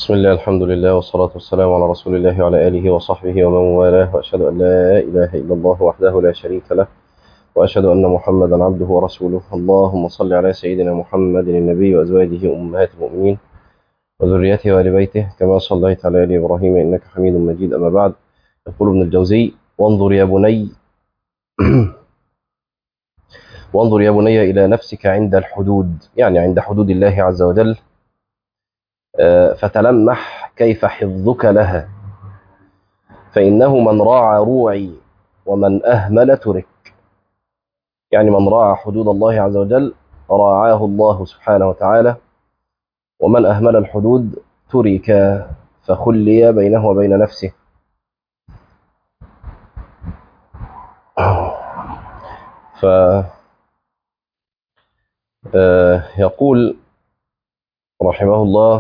بسم الله الحمد لله والصلاة والسلام على رسول الله وعلى آله وصحبه ومن والاه وأشهد أن لا إله إلا الله وحده لا شريك له وأشهد أن محمدا عبده ورسوله اللهم صل على سيدنا محمد النبي وأزواجه أمهات المؤمنين وذريته وآل بيته كما صليت على آل إبراهيم إنك حميد مجيد أما بعد يقول ابن الجوزي وانظر يا بني وانظر يا بني إلى نفسك عند الحدود يعني عند حدود الله عز وجل فتلمح كيف حفظك لها فإنه من راعى روعي ومن أهمل ترك يعني من راعى حدود الله عز وجل راعاه الله سبحانه وتعالى ومن أهمل الحدود ترك فخلي بينه وبين نفسه ف يقول رحمه الله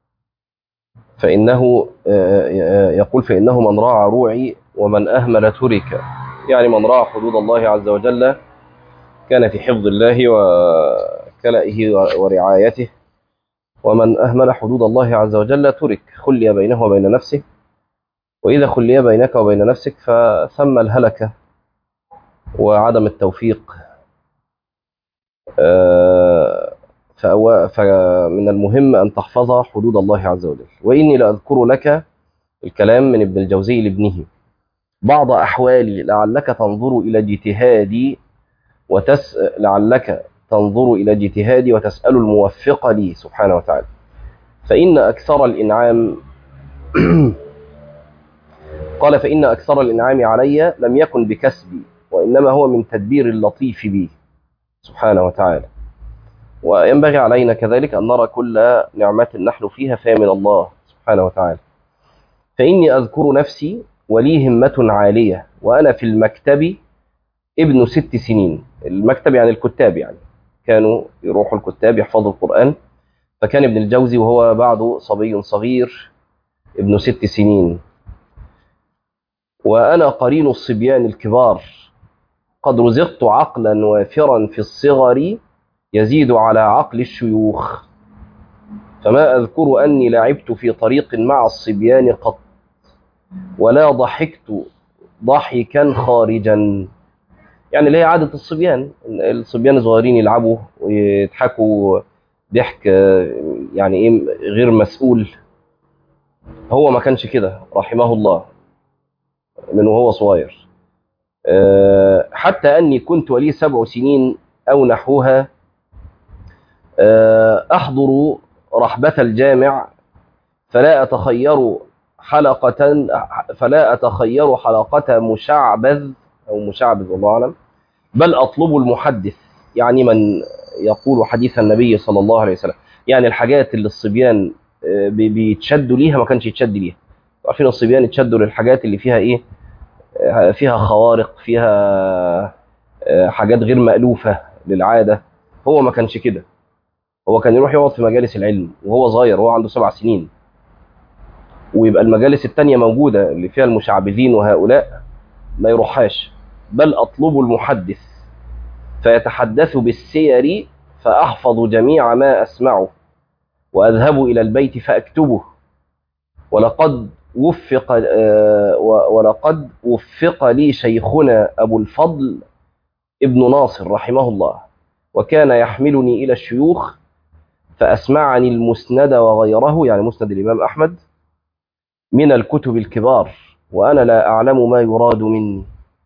فإنه يقول فإنه من راعى روعي ومن أهمل ترك يعني من راعى حدود الله عز وجل كان في حفظ الله وكلئه ورعايته ومن أهمل حدود الله عز وجل ترك خلي بينه وبين نفسه وإذا خلي بينك وبين نفسك فثم الهلكة وعدم التوفيق فمن المهم أن تحفظ حدود الله عز وجل وإني لأذكر لك الكلام من ابن الجوزي لابنه بعض أحوالي لعلك تنظر إلى اجتهادي وتس لعلك تنظر إلى اجتهادي وتسأل الموفق لي سبحانه وتعالى فإن أكثر الإنعام قال فإن أكثر الإنعام علي لم يكن بكسبي وإنما هو من تدبير اللطيف بي سبحانه وتعالى وينبغي علينا كذلك أن نرى كل نعمة نحن فيها فهي من الله سبحانه وتعالى فإني أذكر نفسي ولي همة عالية وأنا في المكتب ابن ست سنين المكتب يعني الكتاب يعني كانوا يروحوا الكتاب يحفظوا القرآن فكان ابن الجوزي وهو بعده صبي صغير ابن ست سنين وأنا قرين الصبيان الكبار قد رزقت عقلا وافرا في الصغر يزيد على عقل الشيوخ فما أذكر أني لعبت في طريق مع الصبيان قط ولا ضحكت ضحكا خارجا يعني اللي هي عادة الصبيان الصبيان الصغيرين يلعبوا ويضحكوا ضحك يعني ايه غير مسؤول هو ما كانش كده رحمه الله من وهو صغير حتى أني كنت ولي سبع سنين أو نحوها أحضر رحبة الجامع فلا أتخير حلقة فلا أتخير حلقة مشعبذ أو مشعبذ الله أعلم بل أطلب المحدث يعني من يقول حديث النبي صلى الله عليه وسلم يعني الحاجات اللي الصبيان بيتشدوا ليها ما كانش يتشد ليها عارفين الصبيان يتشدوا للحاجات اللي فيها إيه فيها خوارق فيها حاجات غير مألوفة للعادة هو ما كانش كده هو كان يروح يقعد في مجالس العلم وهو صغير وهو عنده سبع سنين ويبقى المجالس التانية موجودة اللي فيها المشعبذين وهؤلاء ما يروحهاش بل أطلب المحدث فيتحدث بالسير فأحفظ جميع ما أسمعه وأذهب إلى البيت فأكتبه ولقد وفق ولقد وفق لي شيخنا أبو الفضل ابن ناصر رحمه الله وكان يحملني إلى الشيوخ فأسمعني المسند وغيره يعني مسند الإمام أحمد من الكتب الكبار وأنا لا أعلم ما يراد مني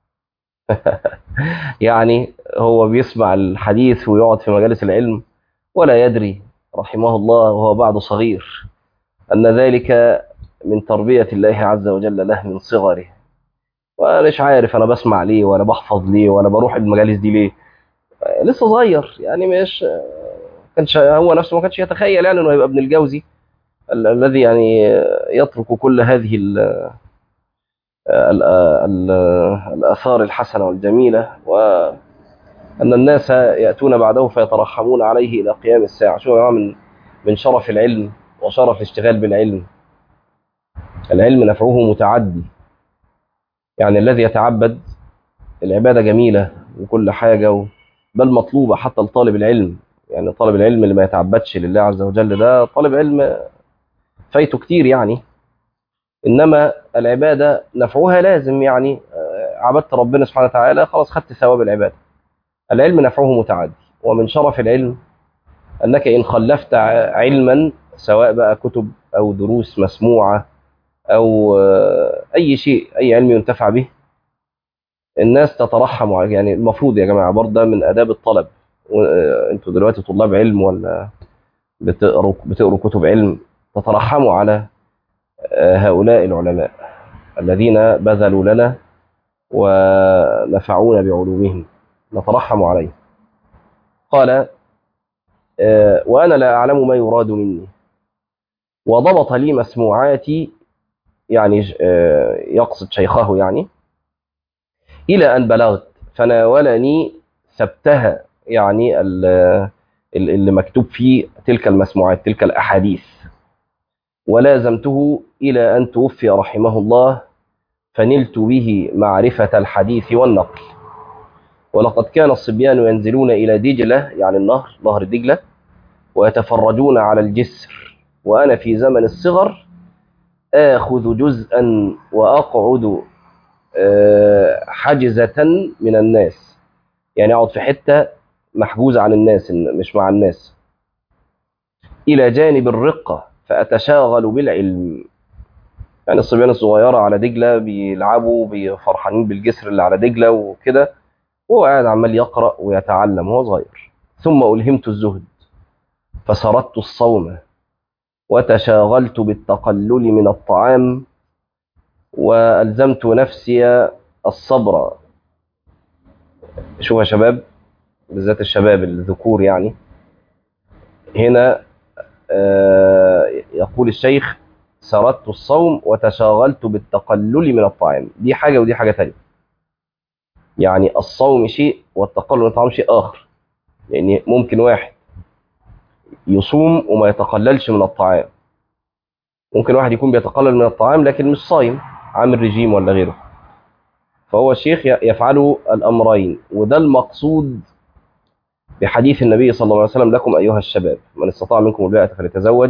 يعني هو بيسمع الحديث ويقعد في مجالس العلم ولا يدري رحمه الله وهو بعد صغير أن ذلك من تربية الله عز وجل له من صغره وأنا مش عارف أنا بسمع ليه ولا بحفظ ليه ولا بروح المجالس دي ليه لسه صغير يعني مش كانش هو نفسه ما كانش يتخيل يعني انه هيبقى ابن الجوزي ال الذي يعني يترك كل هذه ال ال ال الاثار الحسنه والجميله وان الناس ياتون بعده فيترحمون عليه الى قيام الساعه شو يا من من شرف العلم وشرف الاشتغال بالعلم العلم نفعه متعدي يعني الذي يتعبد العباده جميله وكل حاجه و بل مطلوبة حتى لطالب العلم يعني طالب العلم اللي ما يتعبدش لله عز وجل ده طالب علم فايته كتير يعني انما العباده نفعها لازم يعني آه، عبدت ربنا سبحانه وتعالى خلاص خدت ثواب العباده العلم نفعه متعدي ومن شرف العلم انك ان خلفت ع- علما سواء بقى كتب او دروس مسموعه او آه، اي شيء اي علم ينتفع به الناس تترحم عليك يعني المفروض يا جماعه برضه ده من اداب الطلب و- آه، انتوا دلوقتي طلاب علم ولا بتقروا بتقروا كتب علم تترحموا على آه، هؤلاء العلماء الذين بذلوا لنا ونفعونا بعلومهم نترحم عليه قال آه، وأنا لا أعلم ما يراد مني وضبط لي مسموعاتي يعني آه، يقصد شيخه يعني إلى أن بلغت فناولني سبتها يعني ال- ال- اللي مكتوب فيه تلك المسموعات تلك الأحاديث ولازمته إلى أن توفي رحمه الله فنلت به معرفة الحديث والنقل ولقد كان الصبيان ينزلون إلى دجلة يعني النهر نهر دجلة ويتفرجون على الجسر وأنا في زمن الصغر آخذ جزءا وأقعد آه، حجزة من الناس يعني أقعد في حتة محجوزة عن الناس إن- مش مع الناس إلى جانب الرقة فأتشاغل بالعلم يعني الصبيان الصغيرة على دجلة بيلعبوا بفرحانين بالجسر اللي على دجلة وكده وهو قاعد عمال يقرأ ويتعلم وهو صغير ثم ألهمت الزهد فسردت الصوم وتشاغلت بالتقلل من الطعام وألزمت نفسي الصبر شوف يا شباب بالذات الشباب الذكور يعني هنا آه، يقول الشيخ سردت الصوم وتشاغلت بالتقلل من الطعام دي حاجة ودي حاجة تانية يعني الصوم شيء والتقلل من الطعام شيء آخر يعني ممكن واحد يصوم وما يتقللش من الطعام ممكن واحد يكون بيتقلل من الطعام لكن مش صايم عامل رجيم ولا غيره فهو الشيخ ي- يفعل الأمرين وده المقصود بحديث النبي صلى الله عليه وسلم لكم أيها الشباب من استطاع منكم الباءة فليتزوج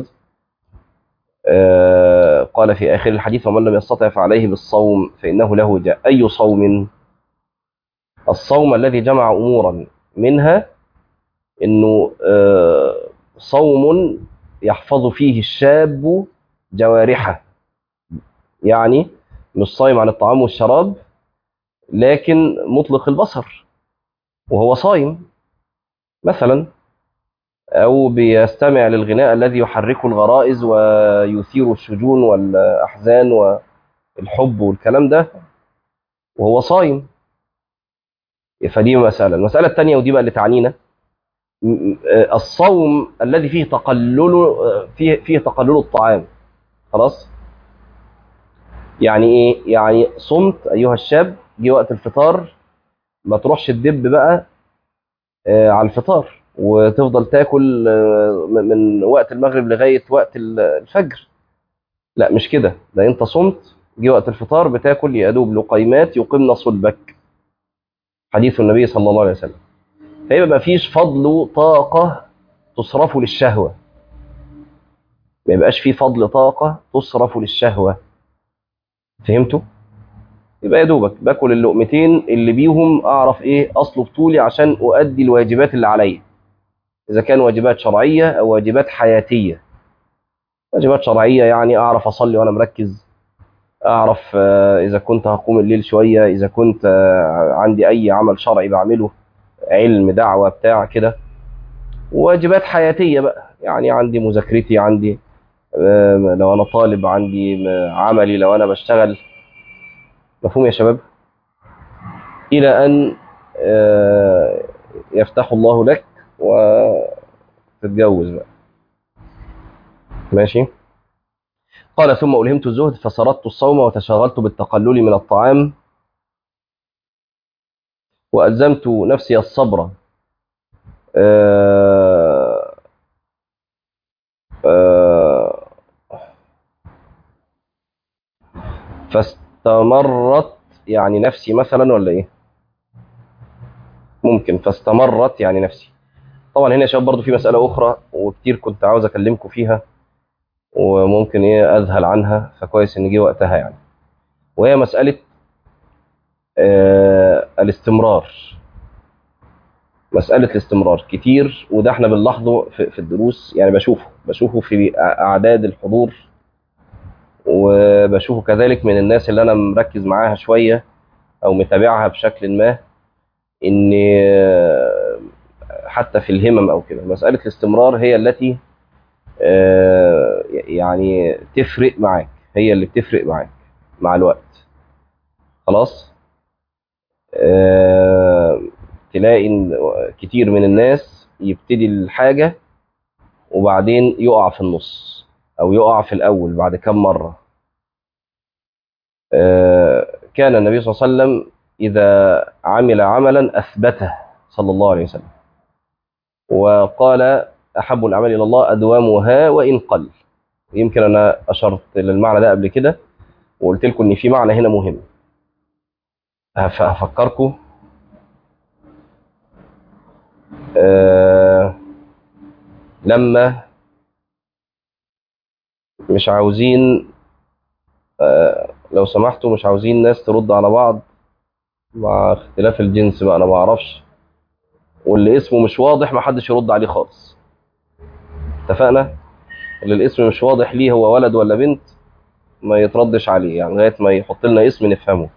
آه، قال في آخر الحديث ومن لم يستطع فعليه بالصوم فإنه له جاء أي صوم الصوم الذي جمع أمورا منها أنه آه، صوم يحفظ فيه الشاب جوارحه يعني مش صايم عن الطعام والشراب لكن مطلق البصر وهو صايم مثلا أو بيستمع للغناء الذي يحرك الغرائز ويثير الشجون والأحزان والحب والكلام ده وهو صايم فدي مسألة المسألة الثانية ودي بقى اللي تعنينا م- م- آه، الصوم الذي فيه تقلل آه، فيه فيه تقلل الطعام خلاص يعني ايه يعني صمت ايها الشاب جه وقت الفطار ما تروحش تدب بقى آه، على الفطار وتفضل تاكل آه، من من وقت المغرب لغايه وقت ال- الفجر لا مش كده ده انت صمت جه وقت الفطار بتاكل يا دوب لقيمات يقمن صلبك حديث النبي صلى الله عليه وسلم فيبقى ما فيش فضل طاقه تصرف للشهوه ما يبقاش في فضل طاقه تصرف للشهوه فهمتوا يبقى يا دوبك باكل اللقمتين اللي بيهم اعرف ايه اصل طولي عشان اؤدي الواجبات اللي عليا اذا كان واجبات شرعيه او واجبات حياتيه واجبات شرعيه يعني اعرف اصلي وانا مركز اعرف آه، اذا كنت هقوم الليل شويه اذا كنت آه، عندي اي عمل شرعي بعمله علم دعوه بتاع كده واجبات حياتيه بقى يعني عندي مذاكرتي عندي آه، لو انا طالب عندي آه، عملي لو انا بشتغل مفهوم يا شباب إلى أن آه، يفتح الله لك وتتجوز بقى ماشي قال ثم ألهمت الزهد فسردت الصوم وتشاغلت بالتقلل من الطعام وألزمت نفسي الصبر آه، آه، فاستمرت يعني نفسي مثلا ولا ايه ممكن فاستمرت يعني نفسي طبعا هنا يا شباب برضو في مسألة أخرى وكتير كنت عاوز أكلمكم فيها وممكن ايه اذهل عنها فكويس ان جه وقتها يعني وهي مساله آه الاستمرار مساله الاستمرار كتير وده احنا بنلاحظه في, في الدروس يعني بشوفه بشوفه في اعداد الحضور وبشوفه كذلك من الناس اللي انا مركز معاها شويه او متابعها بشكل ما ان آه، حتى في الهمم او كده مساله الاستمرار هي التي آه، يعني تفرق معاك هي اللي بتفرق معاك مع الوقت خلاص آه، تلاقي ان كتير من الناس يبتدي الحاجه وبعدين يقع في النص او يقع في الاول بعد كم مره آه، كان النبي صلى الله عليه وسلم اذا عمل عملا اثبته صلى الله عليه وسلم وقال احب الاعمال الى الله ادومها وان قل يمكن انا اشرت للمعنى ده قبل كده وقلت لكم ان في معنى هنا مهم هف- هفكركم آه لما مش عاوزين آه لو سمحتوا مش عاوزين ناس ترد على بعض مع اختلاف الجنس بقى انا ما اعرفش واللي اسمه مش واضح ما حدش يرد عليه خالص اتفقنا اللي الاسم مش واضح ليه هو ولد ولا بنت ما يتردش عليه يعني لغايه ما يحط لنا اسم نفهمه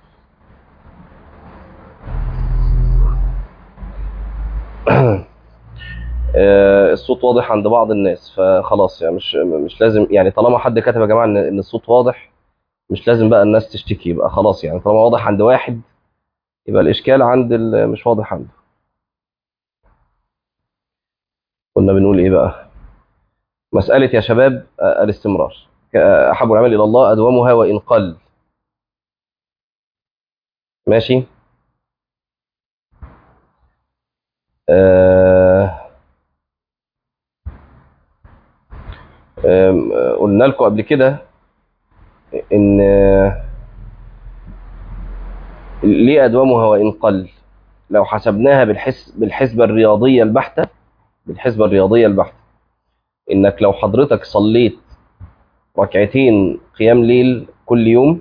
آه، الصوت واضح عند بعض الناس فخلاص يعني مش مش لازم يعني طالما حد كتب يا جماعه ان إن الصوت واضح مش لازم بقى الناس تشتكي يبقى خلاص يعني طالما واضح عند واحد يبقى الاشكال عند اللي مش واضح عنده كنا بنقول ايه بقى مساله يا شباب آه، الاستمرار آه، احب الاعمال الى الله ادومها وان قل ماشي آه آم، آه، قلنا لكم قبل كده ان آه، ليه ادومها وان قل لو حسبناها بالحس بالحسبه الرياضيه البحته بالحسبه الرياضيه البحته انك لو حضرتك صليت ركعتين قيام ليل كل يوم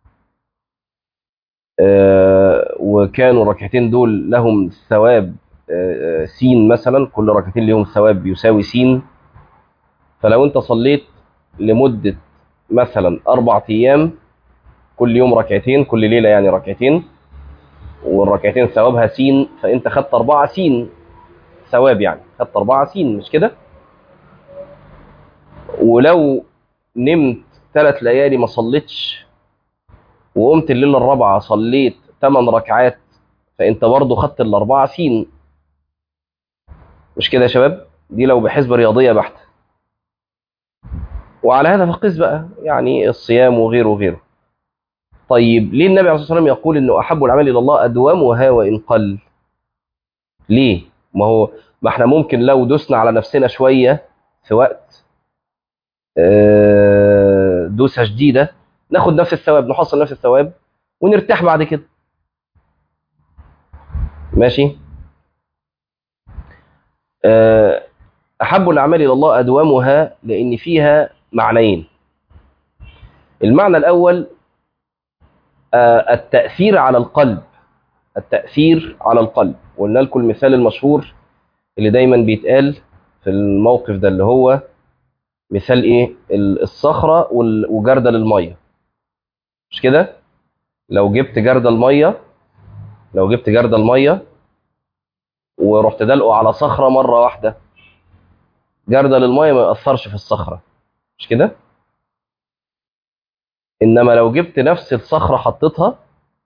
آه، وكانوا الركعتين دول لهم ثواب آه، آه، سين مثلا كل ركعتين لهم ثواب يساوي سين فلو انت صليت لمدة مثلا أربع أيام كل يوم ركعتين كل ليلة يعني ركعتين والركعتين ثوابها سين فأنت خدت أربعة سين ثواب يعني خدت أربعة سين مش كده ولو نمت ثلاث ليالي ما صليتش وقمت الليلة الرابعة صليت ثمان ركعات فأنت برضه خدت الأربعة سين مش كده يا شباب دي لو بحسبة رياضية بحتة وعلى هذا فقس بقى يعني الصيام وغيره وغيره طيب ليه النبي عليه الصلاه والسلام يقول انه احب الاعمال الى الله ادومها وان قل ليه ما هو ما احنا ممكن لو دوسنا على نفسنا شويه في وقت آه، دوسه شديده ناخد نفس الثواب نحصل نفس الثواب ونرتاح بعد كده ماشي آه، احب الاعمال الى الله ادومها لان فيها معنيين المعنى الاول آه، التاثير على القلب التاثير على القلب وقلنا لكم المثال المشهور اللي دايما بيتقال في الموقف ده اللي هو مثال ايه ال- الصخره وال- وجردل الميه مش كده لو جبت جردل ميه لو جبت جردل ميه ورحت دلقه على صخره مره واحده جردل الميه ما ياثرش في الصخره مش كده انما لو جبت نفس الصخره حطيتها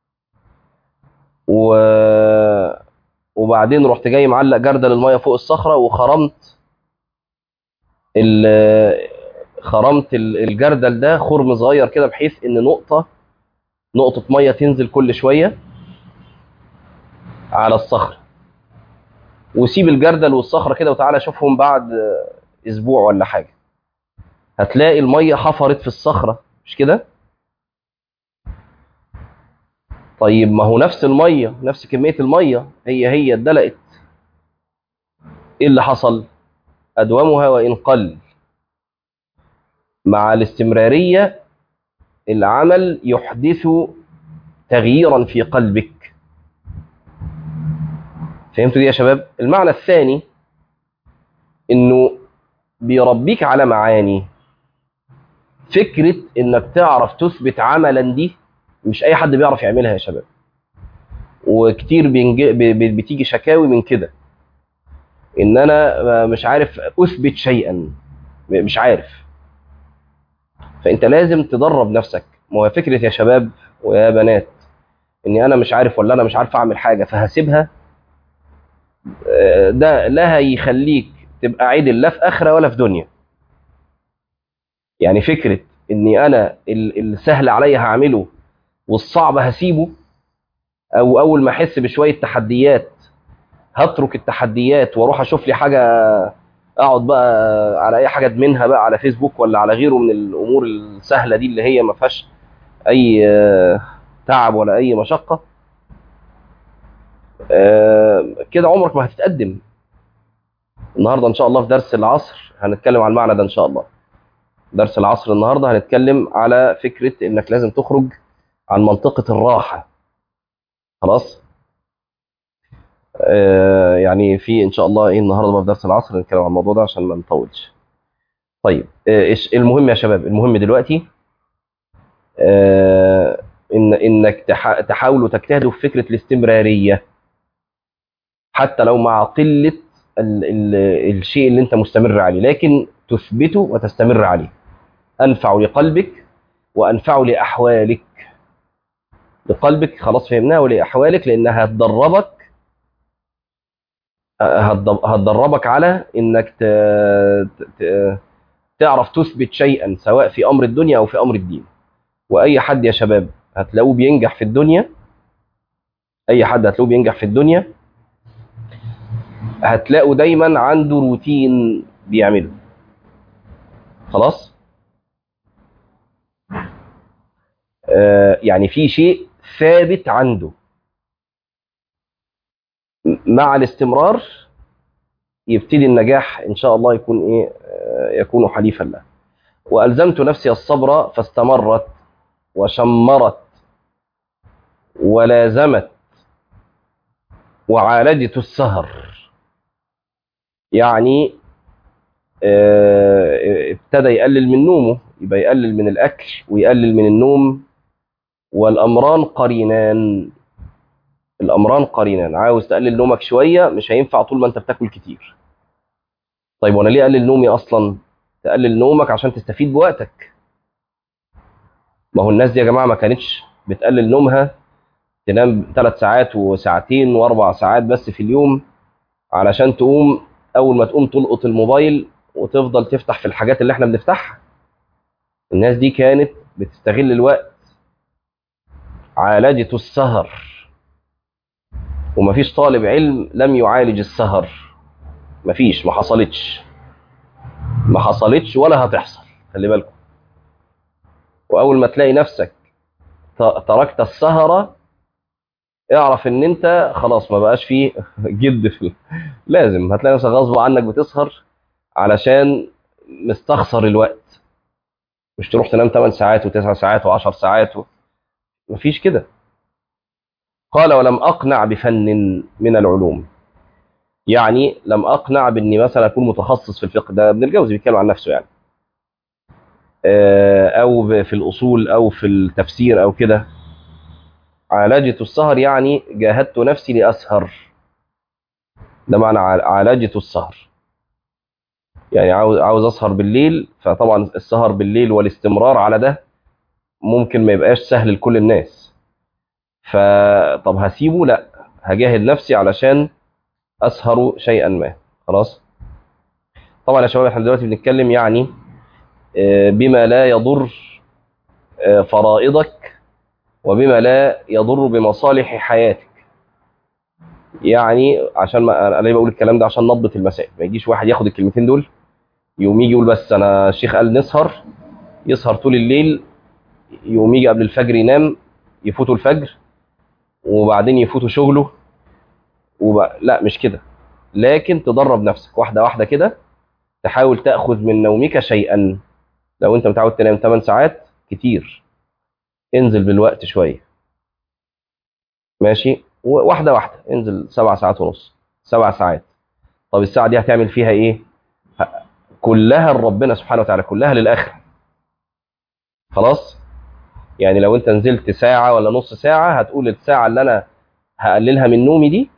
و... وبعدين رحت جاي معلق جردل الميه فوق الصخره وخرمت ال... خرمت ال- الجردل ده خرم صغير كده بحيث ان نقطه نقطه ميه تنزل كل شويه على الصخره وسيب الجردل والصخره كده وتعالى شوفهم بعد اسبوع ولا حاجه هتلاقي الميه حفرت في الصخره مش كده طيب ما هو نفس الميه نفس كميه الميه هي هي اتدلقت ايه اللي حصل ادومها وان قل مع الاستمرارية العمل يحدث تغييرا في قلبك فهمتوا دي يا شباب المعنى الثاني انه بيربيك على معاني فكرة انك تعرف تثبت عملا دي مش اي حد بيعرف يعملها يا شباب وكتير بينج... ب- ب- بتيجي شكاوي من كده ان انا مش عارف اثبت شيئا مش عارف فانت لازم تدرب نفسك ما هو فكره يا شباب ويا بنات اني انا مش عارف ولا انا مش عارف اعمل حاجه فهسيبها آه، ده لا هيخليك تبقى عدل لا في اخره ولا في دنيا يعني فكره اني انا ال- السهل عليا هعمله والصعب هسيبه او اول ما احس بشويه تحديات هترك التحديات واروح اشوف لي حاجه اقعد بقى على اي حاجه ادمنها بقى على فيسبوك ولا على غيره من الامور السهله دي اللي هي ما فيهاش اي آه، تعب ولا اي مشقه آه، كده عمرك ما هتتقدم النهارده ان شاء الله في درس العصر هنتكلم عن المعنى ده ان شاء الله درس العصر النهارده هنتكلم على فكره انك لازم تخرج عن منطقه الراحه خلاص آه، يعني في ان شاء الله ايه النهارده بقى في درس العصر نتكلم عن الموضوع ده عشان ما نطولش طيب آه، إيش- المهم يا شباب المهم دلوقتي آه، ان انك تح- تحاولوا تجتهدوا في فكره الاستمراريه حتى لو مع قله ال ال الشيء اللي انت مستمر عليه لكن تثبته وتستمر عليه انفع لقلبك وانفع لاحوالك لقلبك خلاص فهمناها ولاحوالك لانها هتدربك هتد- هتدربك على انك ت... ت... تعرف تثبت شيئا سواء في امر الدنيا او في امر الدين واي حد يا شباب هتلاقوه بينجح في الدنيا اي حد هتلاقوه بينجح في الدنيا هتلاقوا دايما عنده روتين بيعمله خلاص آه يعني في شيء ثابت عنده م- مع الاستمرار يبتدي النجاح ان شاء الله يكون ايه آه، يكون حليفا له والزمت نفسي الصبر فاستمرت وشمرت ولازمت وعالجت السهر يعني آه، ابتدى يقلل من نومه يبقى يقلل من الاكل ويقلل من النوم والامران قرينان الامران قرينان عاوز تقلل نومك شويه مش هينفع طول ما انت بتاكل كتير طيب وانا ليه اقلل نومي اصلا تقلل نومك عشان تستفيد بوقتك ما هو الناس دي يا جماعه ما كانتش بتقلل نومها تنام ثلاث ساعات وساعتين واربع ساعات بس في اليوم علشان تقوم اول ما تقوم تلقط الموبايل وتفضل تفتح في الحاجات اللي احنا بنفتحها الناس دي كانت بتستغل الوقت عالجت السهر ومفيش طالب علم لم يعالج السهر مفيش ما حصلتش ما حصلتش ولا هتحصل خلي بالكم واول ما تلاقي نفسك ت- تركت السهرة اعرف ان انت خلاص ما بقاش فيه جد في لازم هتلاقي نفسك غصب عنك بتسهر علشان مستخسر الوقت مش تروح تنام 8 ساعات و9 ساعات و10 ساعات و... مفيش كده قال ولم اقنع بفن من العلوم يعني لم اقنع باني مثلا اكون متخصص في الفقه ده ابن الجوزي بيتكلم عن نفسه يعني آه، او ب- في الاصول او في التفسير او كده عالجت السهر يعني جاهدت نفسي لاسهر ده معنى عال- عالجت السهر يعني عاوز عاوز اسهر بالليل فطبعا السهر بالليل والاستمرار على ده ممكن ما يبقاش سهل لكل الناس فطب هسيبه لا هجاهد نفسي علشان اسهر شيئا ما خلاص طبعا يا شباب احنا دلوقتي بنتكلم يعني آه، بما لا يضر آه، فرائضك وبما لا يضر بمصالح حياتك يعني عشان ما انا ليه بقول الكلام ده عشان نضبط المسائل ما يجيش واحد ياخد الكلمتين دول يقوم يجي يقول بس انا الشيخ قال نسهر يسهر طول الليل يقوم يجي قبل الفجر ينام يفوتوا الفجر وبعدين يفوتوا شغله وب... لا مش كده لكن تدرب نفسك واحده واحده كده تحاول تاخذ من نومك شيئا لو انت متعود تنام 8 ساعات كتير انزل بالوقت شويه ماشي واحده واحده انزل سبع ساعات ونص سبع ساعات طب الساعه دي هتعمل فيها ايه ه- كلها لربنا سبحانه وتعالى كلها للاخره خلاص يعني لو انت نزلت ساعه ولا نص ساعه هتقول الساعه اللي انا هقللها من نومي دي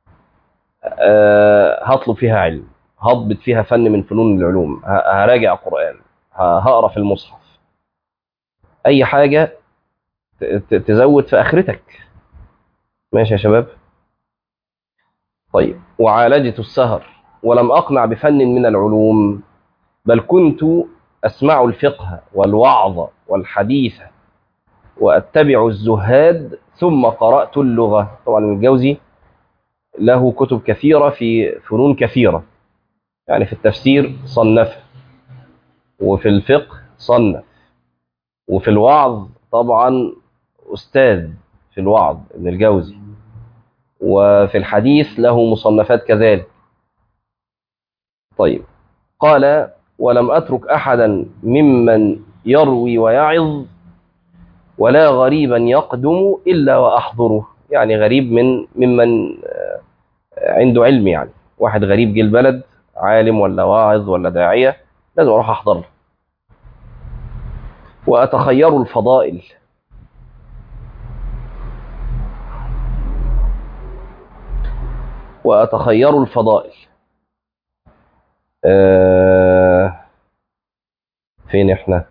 آه، هطلب فيها علم هضبط فيها فن من فنون العلوم ه- هراجع قرآن ه- هقرا في المصحف اي حاجه ت- ت- تزود في اخرتك ماشي يا شباب طيب وعالجت السهر ولم اقنع بفن من العلوم بل كنت اسمع الفقه والوعظ والحديث واتبع الزهاد ثم قرات اللغه طبعا الجوزي له كتب كثيره في فنون كثيره يعني في التفسير صنف وفي الفقه صنف وفي الوعظ طبعا أستاذ في الوعظ ابن الجوزي وفي الحديث له مصنفات كذلك طيب قال ولم أترك أحدا ممن يروي ويعظ ولا غريبا يقدم إلا وأحضره يعني غريب من ممن آه، عنده علم يعني واحد غريب جه البلد عالم ولا واعظ ولا داعية لازم أروح أحضر له وأتخير الفضائل وأتخير الفضائل آه فين احنا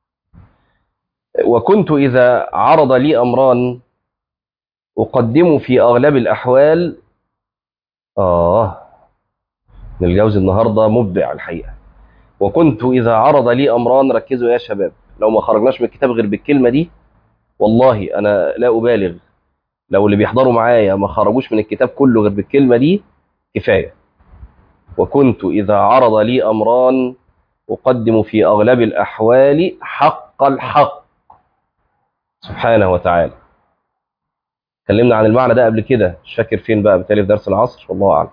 وكنت إذا عرض لي أمران أقدم في أغلب الأحوال آه ابن الجوزي النهاردة مبدع الحقيقة وكنت إذا عرض لي أمران ركزوا يا شباب لو ما خرجناش من الكتاب غير بالكلمة دي والله أنا لا أبالغ لو اللي بيحضروا معايا ما خرجوش من الكتاب كله غير بالكلمة دي كفاية وكنت إذا عرض لي أمران أقدم في أغلب الأحوال حق الحق سبحانه وتعالى اتكلمنا عن المعنى ده قبل كده مش فاكر فين بقى بالتالي في درس العصر والله أعلم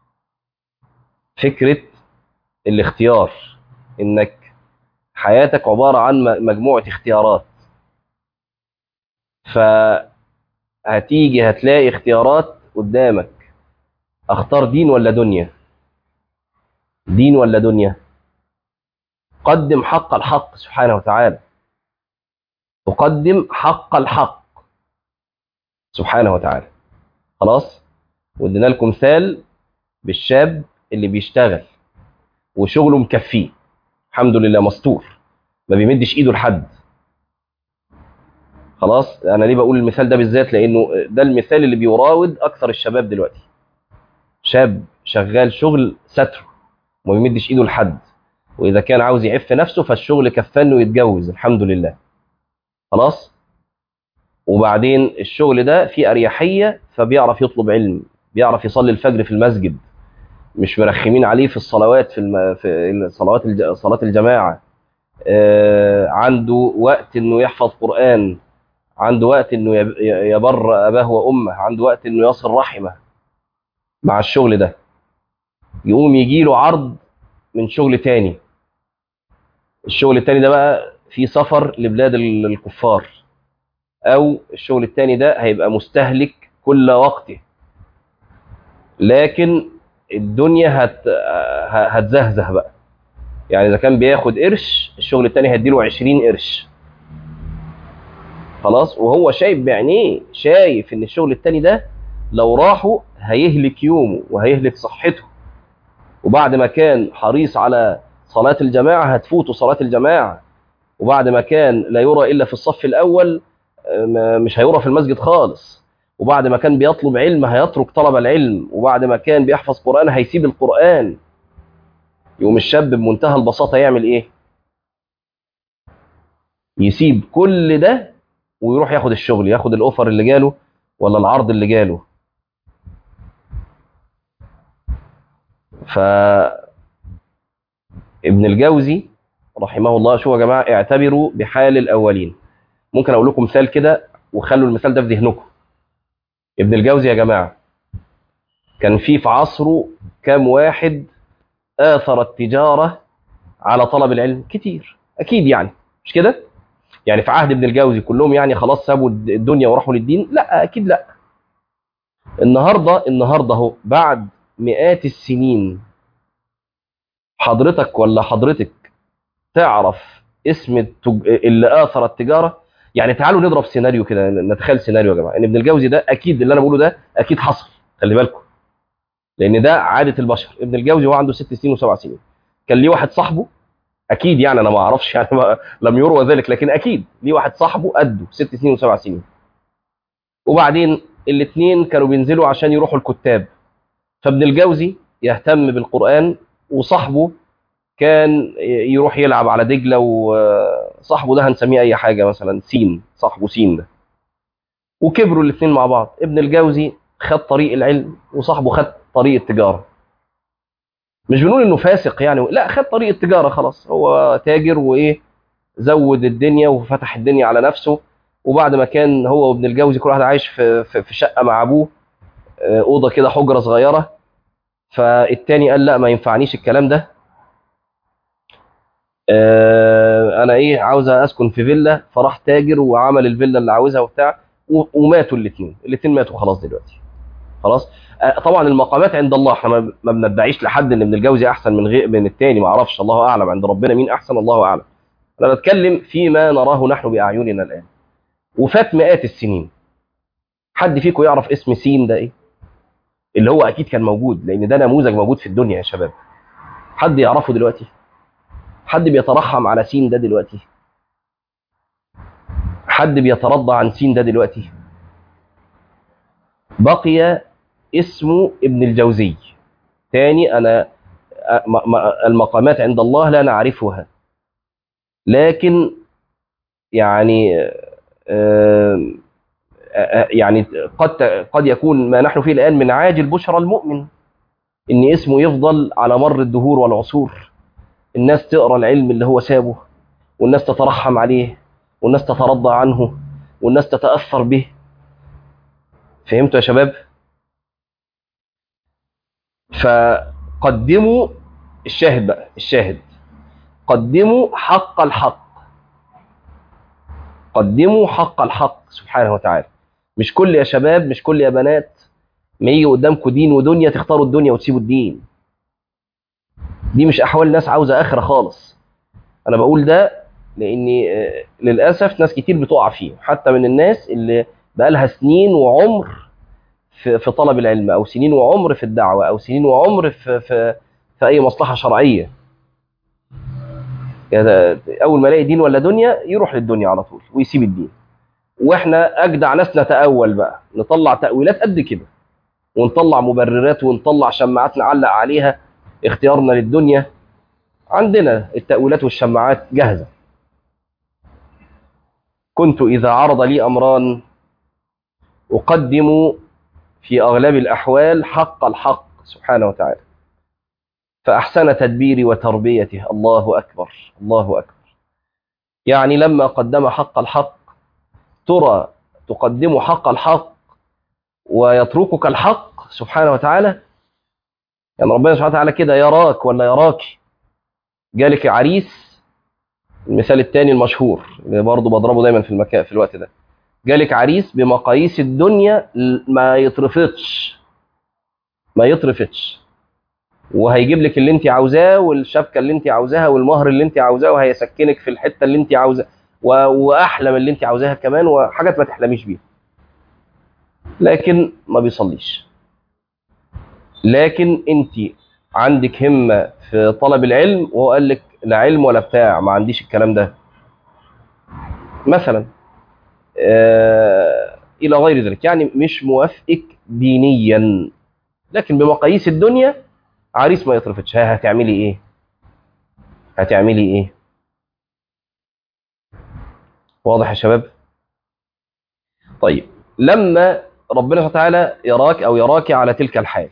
فكرة الاختيار إنك حياتك عبارة عن م- مجموعة اختيارات فهتيجي هتلاقي اختيارات قدامك اختار دين ولا دنيا دين ولا دنيا قدم حق الحق سبحانه وتعالى تقدم حق الحق سبحانه وتعالى خلاص وادينا لكم مثال بالشاب اللي بيشتغل وشغله مكفيه الحمد لله مستور ما بيمدش ايده لحد خلاص انا ليه بقول المثال ده بالذات لانه ده المثال اللي بيراود اكثر الشباب دلوقتي شاب شغال شغل ستر وما بيمدش ايده لحد واذا كان عاوز يعف نفسه فالشغل كفاه انه يتجوز الحمد لله خلاص وبعدين الشغل ده فيه اريحيه فبيعرف يطلب علم بيعرف يصلي الفجر في المسجد مش مرخمين عليه في الصلوات في, الم... في صلوات الج... صلاه الجماعه آه عنده وقت انه يحفظ قران عنده وقت انه يب- يبر اباه وامه عنده وقت انه يصل رحمه مع الشغل ده يقوم يجي له عرض من شغل تاني الشغل التاني ده بقى في سفر لبلاد ال- الكفار او الشغل التاني ده هيبقى مستهلك كل وقته لكن الدنيا هت ه- هتزهزه بقى يعني اذا كان بياخد قرش الشغل التاني هيديله 20 قرش خلاص وهو شايف بعينيه شايف ان الشغل التاني ده لو راحوا هيهلك يومه وهيهلك صحته وبعد ما كان حريص على صلاة الجماعة هتفوته صلاة الجماعة وبعد ما كان لا يرى إلا في الصف الأول آه، ما- مش هيرى في المسجد خالص وبعد ما كان بيطلب علم هيترك طلب العلم وبعد ما كان بيحفظ قرآن هيسيب القرآن يقوم الشاب بمنتهى البساطة يعمل إيه؟ يسيب كل ده ويروح ياخد الشغل ياخد الأوفر اللي جاله ولا العرض اللي جاله ف ابن الجوزي رحمه الله شوفوا يا جماعه اعتبروا بحال الاولين ممكن اقول لكم مثال كده وخلوا المثال ده في ذهنكم ابن الجوزي يا جماعه كان في في عصره كام واحد اثر التجاره على طلب العلم كتير اكيد يعني مش كده يعني في عهد ابن الجوزي كلهم يعني خلاص سابوا الدنيا وراحوا للدين لا اكيد لا النهارده النهارده اهو بعد مئات السنين حضرتك ولا حضرتك تعرف اسم التج... اللي اثر التجاره يعني تعالوا نضرب سيناريو كده نتخيل سيناريو يا جماعه ان ابن الجوزي ده اكيد اللي انا بقوله ده اكيد حصل خلي بالكم لان ده عاده البشر ابن الجوزي وهو عنده ست سنين وسبع سنين كان ليه واحد صاحبه اكيد يعني انا ما اعرفش يعني ما لم يروى ذلك لكن اكيد ليه واحد صاحبه قده ست سنين وسبع سنين وبعدين الاثنين كانوا بينزلوا عشان يروحوا الكتاب فابن الجوزي يهتم بالقران وصاحبه كان يروح يلعب على دجله وصاحبه ده هنسميه اي حاجه مثلا سين صاحبه سين ده وكبروا الاثنين مع بعض ابن الجوزي خد طريق العلم وصاحبه خد طريق التجاره مش بنقول انه فاسق يعني لا خد طريق التجاره خلاص هو تاجر وايه زود الدنيا وفتح الدنيا على نفسه وبعد ما كان هو وابن الجوزي كل واحد عايش في في شقه مع ابوه اوضه كده حجره صغيره فالتاني قال لا ما ينفعنيش الكلام ده انا ايه عاوز اسكن في فيلا فراح تاجر وعمل الفيلا اللي عاوزها وبتاع وماتوا الاثنين الاثنين ماتوا خلاص دلوقتي خلاص طبعا المقامات عند الله احنا ما بندعيش لحد ان ابن الجوزي احسن من غير من الثاني ما اعرفش الله اعلم عند ربنا مين احسن الله اعلم انا بتكلم فيما نراه نحن باعيننا الان وفات مئات السنين حد فيكم يعرف اسم سين ده ايه اللي هو اكيد كان موجود لان ده نموذج موجود في الدنيا يا شباب حد يعرفه دلوقتي حد بيترحم على سين ده دلوقتي حد بيترضى عن سين ده دلوقتي بقي اسمه ابن الجوزي تاني انا المقامات عند الله لا نعرفها لكن يعني يعني قد قد يكون ما نحن فيه الان من عاجل بشرى المؤمن ان اسمه يفضل على مر الدهور والعصور الناس تقرا العلم اللي هو سابه والناس تترحم عليه والناس تترضى عنه والناس تتاثر به فهمتوا يا شباب فقدموا الشاهد بقى الشاهد قدموا حق الحق قدموا حق الحق سبحانه وتعالى مش كل يا شباب مش كل يا بنات ما يجي قدامكم دين ودنيا تختاروا الدنيا وتسيبوا الدين دي مش احوال ناس عاوزه اخره خالص انا بقول ده لاني للاسف ناس كتير بتقع فيه حتى من الناس اللي بقالها سنين وعمر في, في طلب العلم او سنين وعمر في الدعوه او سنين وعمر في في, في اي مصلحه شرعيه يعني اول ما يلاقي دين ولا دنيا يروح للدنيا على طول ويسيب الدين واحنا اجدع ناس نتاول بقى نطلع تاويلات قد كده ونطلع مبررات ونطلع شماعات نعلق عليها اختيارنا للدنيا عندنا التأويلات والشماعات جاهزة كنت إذا عرض لي أمران أقدم في أغلب الأحوال حق الحق سبحانه وتعالى فأحسن تدبيري وتربيته الله أكبر الله أكبر يعني لما قدم حق الحق ترى تقدم حق الحق ويتركك الحق سبحانه وتعالى يعني ربنا سبحانه وتعالى كده يراك ولا يراك جالك عريس المثال الثاني المشهور اللي برضه بضربه دايما في المكان في الوقت ده جالك عريس بمقاييس الدنيا ما يترفضش ما يترفضش وهيجيب لك اللي انت عاوزاه والشبكه اللي انت عاوزاها والمهر اللي انت عاوزاه وهيسكنك في الحته اللي انت عاوزاها واحلى من اللي انت عاوزاها كمان وحاجات ما تحلميش بيها لكن ما بيصليش لكن انت عندك همه في طلب العلم وهو قال لك لا علم ولا بتاع ما عنديش الكلام ده مثلا آه الى غير ذلك يعني مش موافقك دينيا لكن بمقاييس الدنيا عريس ما يترفضش هتعملي ايه هتعملي ايه واضح يا شباب طيب لما ربنا سبحانه وتعالى يراك او يراك على تلك الحال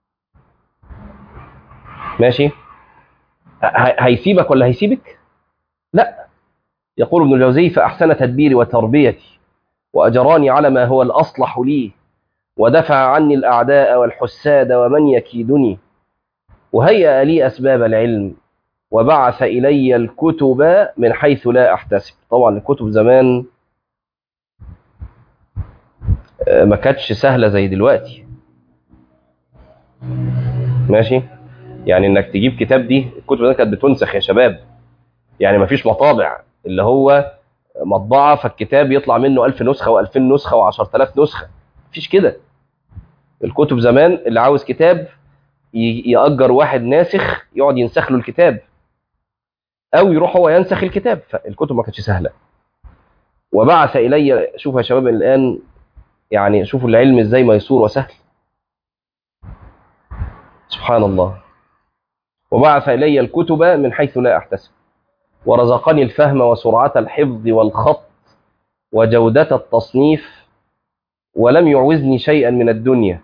ماشي هيسيبك ولا هيسيبك لا يقول ابن الجوزي فأحسن تدبيري وتربيتي وأجراني على ما هو الأصلح لي ودفع عني الأعداء والحساد ومن يكيدني وهيأ لي أسباب العلم وبعث إلي الكتب من حيث لا أحتسب طبعا الكتب زمان آه، ما كانتش سهلة زي دلوقتي ماشي يعني انك تجيب كتاب دي الكتب دي كانت بتنسخ يا شباب يعني ما فيش مطابع اللي هو مطبعة فالكتاب يطلع منه ألف نسخة و2000 نسخة و10000 نسخة مفيش كده الكتب زمان اللي عاوز كتاب ي- يأجر واحد ناسخ يقعد ينسخ له الكتاب أو يروح هو ينسخ الكتاب فالكتب ما كانتش سهلة وبعث إلي شوفوا يا شباب الآن يعني شوفوا العلم ازاي ميسور وسهل سبحان الله وبعث إلي الكتب من حيث لا أحتسب ورزقني الفهم وسرعة الحفظ والخط وجودة التصنيف ولم يعوزني شيئا من الدنيا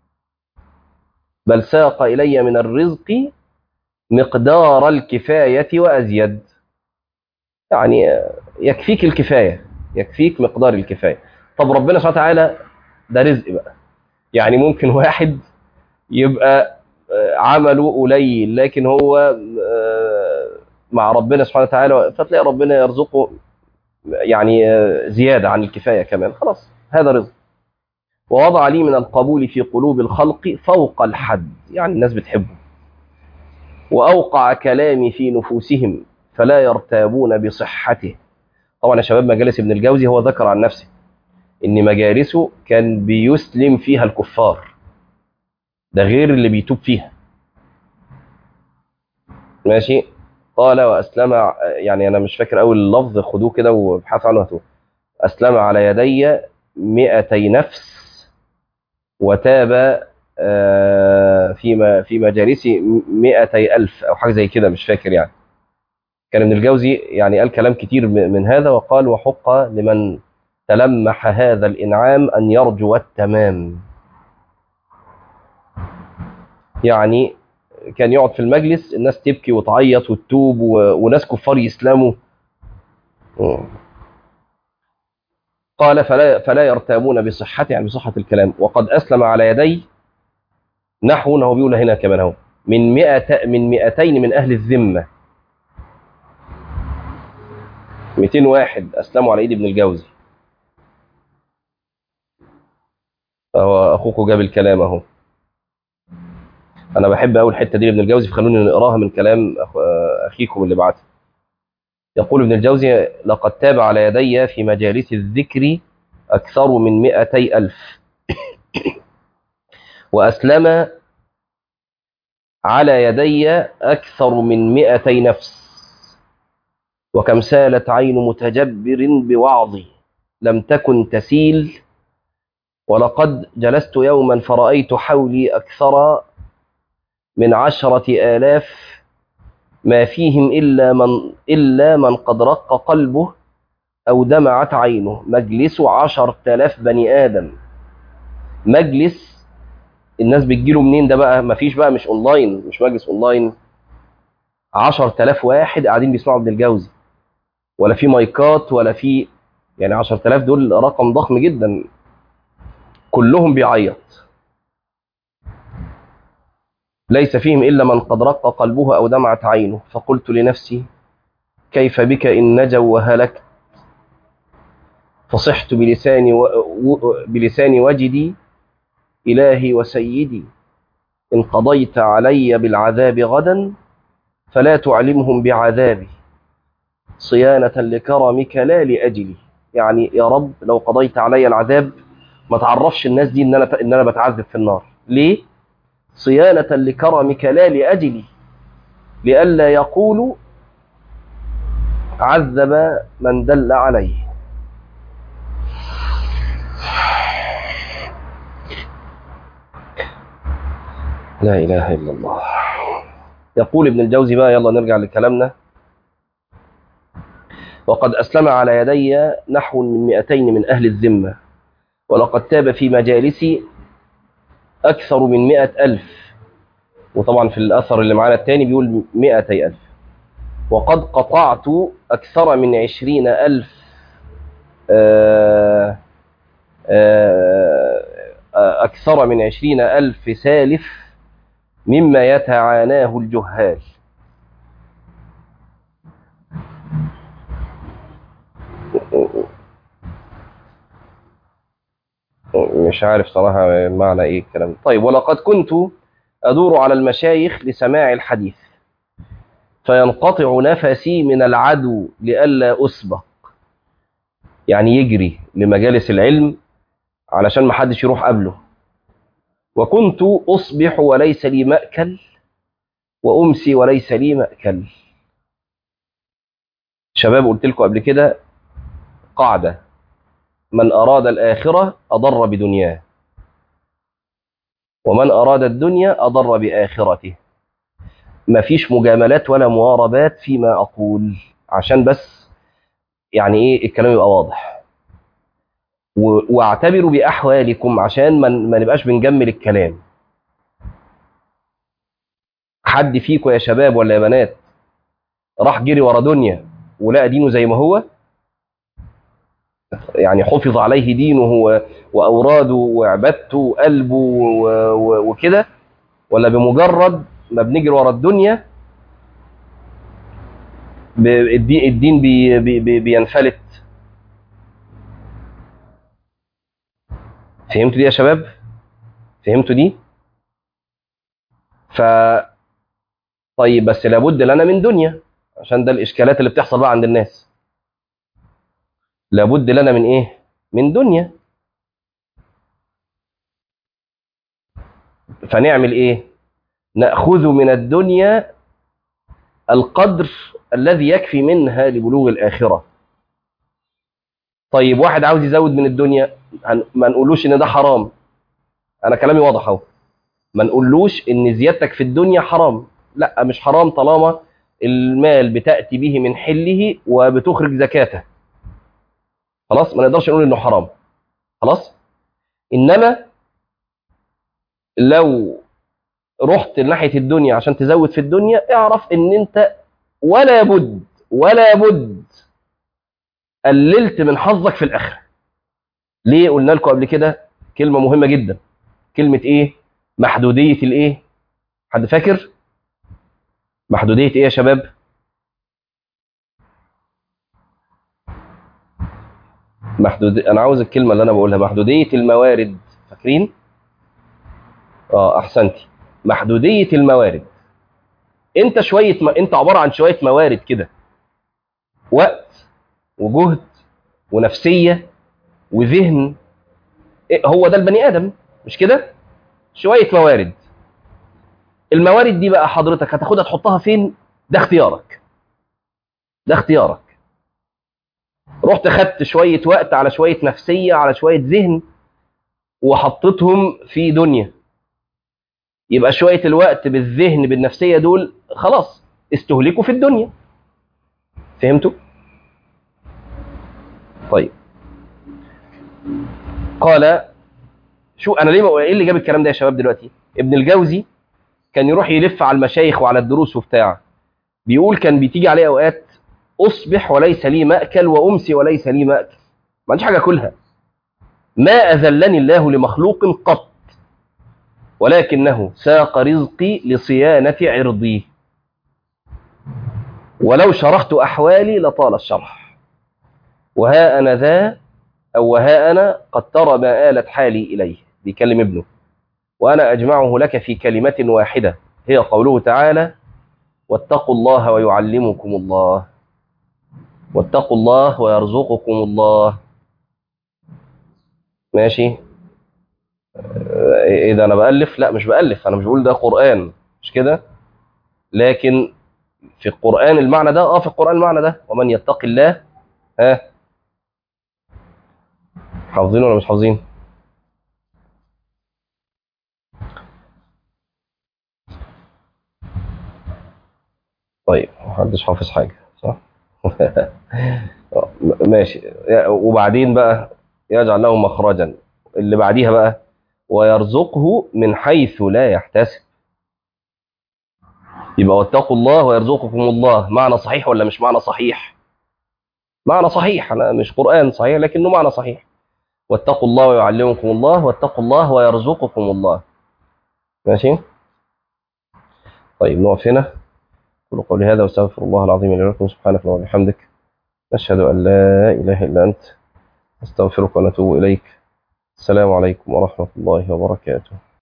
بل ساق إلي من الرزق مقدار الكفاية وأزيد يعني يكفيك الكفاية يكفيك مقدار الكفاية طب ربنا سبحانه وتعالى ده رزق بقى يعني ممكن واحد يبقى آه، عمله قليل لكن هو آه، مع ربنا سبحانه وتعالى فتلاقي ربنا يرزقه يعني آه، زيادة عن الكفاية كمان خلاص هذا رزق ووضع لي من القبول في قلوب الخلق فوق الحد يعني الناس بتحبه وأوقع كلامي في نفوسهم فلا يرتابون بصحته طبعا يا شباب مجالس ابن الجوزي هو ذكر عن نفسه ان مجالسه كان بيسلم فيها الكفار ده غير اللي بيتوب فيها ماشي قال واسلم يعني انا مش فاكر اول اللفظ خدوه كده وابحثوا عنه هاتوه اسلم على يدي مئتي نفس وتاب آه، في في مجالسي مئتي ألف أو حاجة زي كده مش فاكر يعني كان ابن الجوزي يعني قال كلام كتير م- من هذا وقال وحق لمن تلمح هذا الإنعام أن يرجو التمام يعني كان يقعد في المجلس الناس تبكي وتعيط وتتوب و... وناس كفار يسلموا قال فلا فلا يرتابون بصحته يعني بصحة الكلام وقد أسلم على يدي نحو هو بيقول هنا كمان اهو من 100 من 200 من أهل الذمة 200 واحد أسلموا على إيد ابن الجوزي فهو أخوكم جاب الكلام أهو أنا بحب أول الحتة دي لابن الجوزي فخلوني نقراها من كلام أخ... أخيكم اللي بعته يقول ابن الجوزي لقد تاب على يدي في مجالس الذكر أكثر من مئتي ألف وأسلم على يدي أكثر من مئتي نفس وكم سالت عين متجبر بوعظي لم تكن تسيل ولقد جلست يوما فرأيت حولي أكثر من عشرة آلاف ما فيهم إلا من, إلا من قد رق قلبه أو دمعت عينه مجلس عشر تلاف بني آدم مجلس الناس بتجيله منين ده بقى مفيش بقى مش أونلاين مش مجلس أونلاين عشر تلاف واحد قاعدين بيسمعوا ابن الجوزي ولا في مايكات ولا في يعني عشر تلاف دول رقم ضخم جدا كلهم بيعيط ليس فيهم إلا من قد رق قلبه أو دمعت عينه فقلت لنفسي كيف بك إن نجوا وهلكت فصحت بلساني, و... و... بلساني وجدي إلهي وسيدي إن قضيت علي بالعذاب غدا فلا تعلمهم بعذابي صيانة لكرمك لا لأجلي يعني يا رب لو قضيت علي العذاب ما تعرفش الناس دي إن أنا, إن أنا بتعذب في النار ليه؟ صيانة لكرمك لا لأجلي لئلا يقولوا عذب من دل عليه لا إله إلا الله يقول ابن الجوزي بقى يلا نرجع لكلامنا وقد أسلم على يدي نحو من مئتين من أهل الذمة ولقد تاب في مجالسي أكثر من مئة ألف وطبعا في الأثر اللي معانا الثاني بيقول مئتي ألف وقد قطعت أكثر من عشرين ألف آآ آآ أكثر من عشرين ألف سالف مما يتعاناه الجهال مش عارف صراحة المعنى ايه الكلام ده. طيب ولقد كنت أدور على المشايخ لسماع الحديث فينقطع نفسي من العدو لئلا أسبق يعني يجري لمجالس العلم علشان ما حدش يروح قبله وكنت أصبح وليس لي مأكل وأمسي وليس لي مأكل شباب قلت لكم قبل كده قاعدة من أراد الآخرة أضر بدنياه ومن أراد الدنيا أضر بآخرته مفيش مجاملات ولا مواربات فيما أقول عشان بس يعني إيه الكلام يبقى واضح و- واعتبروا بأحوالكم عشان ما ما نبقاش بنجمل الكلام حد فيكم يا شباب ولا يا بنات راح جري ورا دنيا ولقى دينه زي ما هو يعني حفظ عليه دينه و- وأوراده وعبادته وقلبه و- و- وكده ولا بمجرد ما بنجري ورا الدنيا ب- الدي- الدين بي بي بي بينفلت فهمتوا دي يا شباب فهمتوا دي ف طيب بس لابد لنا من دنيا عشان ده الاشكالات اللي بتحصل بقى عند الناس لابد لنا من ايه من دنيا فنعمل ايه ناخذ من الدنيا القدر الذي يكفي منها لبلوغ الاخره طيب واحد عاوز يزود من الدنيا هن- ما نقولوش ان ده حرام انا كلامي واضح اهو ما نقولوش ان زيادتك في الدنيا حرام لا مش حرام طالما المال بتاتي به من حله وبتخرج زكاته خلاص ما نقدرش نقول انه حرام خلاص انما لو رحت ناحيه الدنيا عشان تزود في الدنيا اعرف ان انت ولا بد ولا بد قللت من حظك في الاخره ليه قلنا لكم قبل كده كلمه مهمه جدا كلمه ايه محدوديه الايه حد فاكر محدوديه ايه يا شباب محدود انا عاوز الكلمه اللي انا بقولها محدوديه الموارد فاكرين اه احسنتي محدوديه الموارد انت شويه ما... انت عباره عن شويه موارد كده وقت وجهد ونفسيه وذهن إيه هو ده البني ادم مش كده شويه موارد الموارد دي بقى حضرتك هتاخدها تحطها فين ده اختيارك ده اختيارك رحت خدت شويه وقت على شويه نفسيه على شويه ذهن وحطيتهم في دنيا يبقى شويه الوقت بالذهن بالنفسيه دول خلاص استهلكوا في الدنيا فهمتوا طيب قال شو انا ليه ما- ايه اللي جاب الكلام ده يا شباب دلوقتي ابن الجوزي كان يروح يلف على المشايخ وعلى الدروس وبتاع بيقول كان بتيجي عليه اوقات اصبح وليس لي ماكل وامسي وليس لي ماكل ما عنديش حاجه اكلها ما اذلني الله لمخلوق قط ولكنه ساق رزقي لصيانه عرضي ولو شرحت احوالي لطال الشرح وها انا ذا او وها انا قد ترى ما آلت حالي اليه بيكلم ابنه وانا اجمعه لك في كلمه واحده هي قوله تعالى واتقوا الله ويعلمكم الله واتقوا الله ويرزقكم الله ماشي آه، ايه ده انا بالف لا مش بالف انا مش بقول ده قران مش كده لكن في القران المعنى ده اه في القران المعنى ده ومن يتق الله ها حافظين ولا مش حافظين طيب محدش حافظ حاجه صح آه، ماشي وبعدين بقى يجعل له مخرجا اللي بعديها بقى ويرزقه من حيث لا يحتسب يبقى واتقوا الله ويرزقكم الله معنى صحيح ولا مش معنى صحيح معنى صحيح انا مش قرآن صحيح لكنه معنى صحيح واتقوا الله ويعلمكم الله واتقوا الله ويرزقكم الله ماشي طيب نقف هنا قولوا قولي هذا واستغفر الله العظيم لي ولكم سبحانك اللهم وبحمدك نشهد ان لا اله الا انت نستغفرك ونتوب اليك السلام عليكم ورحمة الله وبركاته